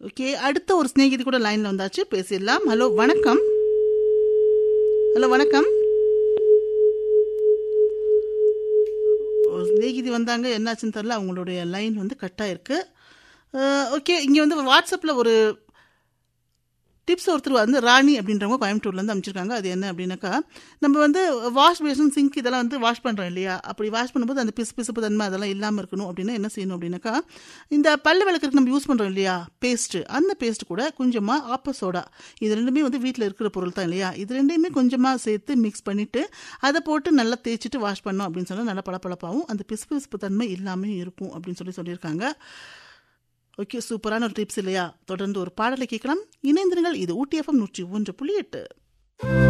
okay அடுத்த ஒரு ஸ்நேகிதி கூட லைன்ல வந்தாச்சு பேசிடலாம் ஹலோ வணக்கம் ஹலோ வணக்கம் ஒரு ஸ்நேகிதி வந்தாங்க என்னாச்சுன்னு தெரில அவங்களுடைய லைன் வந்து கட் ஆயிருக்கு ஓகே இங்கே வந்து வாட்ஸ்அப்பில் ஒரு டிப்ஸ் ஒருத்தர் வந்து ராணி அப்படின்றவங்க கோயம்புத்தூர்லேருந்து அமைச்சிருக்காங்க அது என்ன அப்படின்னாக்கா நம்ம வந்து வாஷ் பேஷன் சிங்க் இதெல்லாம் வந்து வாஷ் பண்ணுறோம் இல்லையா அப்படி வாஷ் பண்ணும்போது அந்த பிசு பிசுப்பு தன்மை அதெல்லாம் இல்லாமல் இருக்கணும் அப்படின்னா என்ன செய்யணும் அப்படின்னாக்கா இந்த பல்லு விளக்குறதுக்கு நம்ம யூஸ் பண்ணுறோம் இல்லையா பேஸ்ட்டு அந்த பேஸ்ட் கூட கொஞ்சமாக ஆப்ப சோடா இது ரெண்டுமே வந்து வீட்டில் இருக்கிற பொருள் தான் இல்லையா இது ரெண்டையுமே கொஞ்சமாக சேர்த்து மிக்ஸ் பண்ணிவிட்டு அதை போட்டு நல்லா தேய்ச்சிட்டு வாஷ் பண்ணோம் அப்படின்னு சொன்னால் நல்லா பளபளப்பாகவும் அந்த பிசு பிசுப்பு தன்மை இல்லாமல் இருக்கும் அப்படின்னு சொல்லி சொல்லியிருக்காங்க ஓகே சூப்பரான ஒரு டிப்ஸ் இல்லையா தொடர்ந்து ஒரு பாடலை கேட்கலாம் இணைந்திருங்கள் இது ஊட்டி எஃப்எம் நூற்றி ஒன்று புள்ளி எட்டு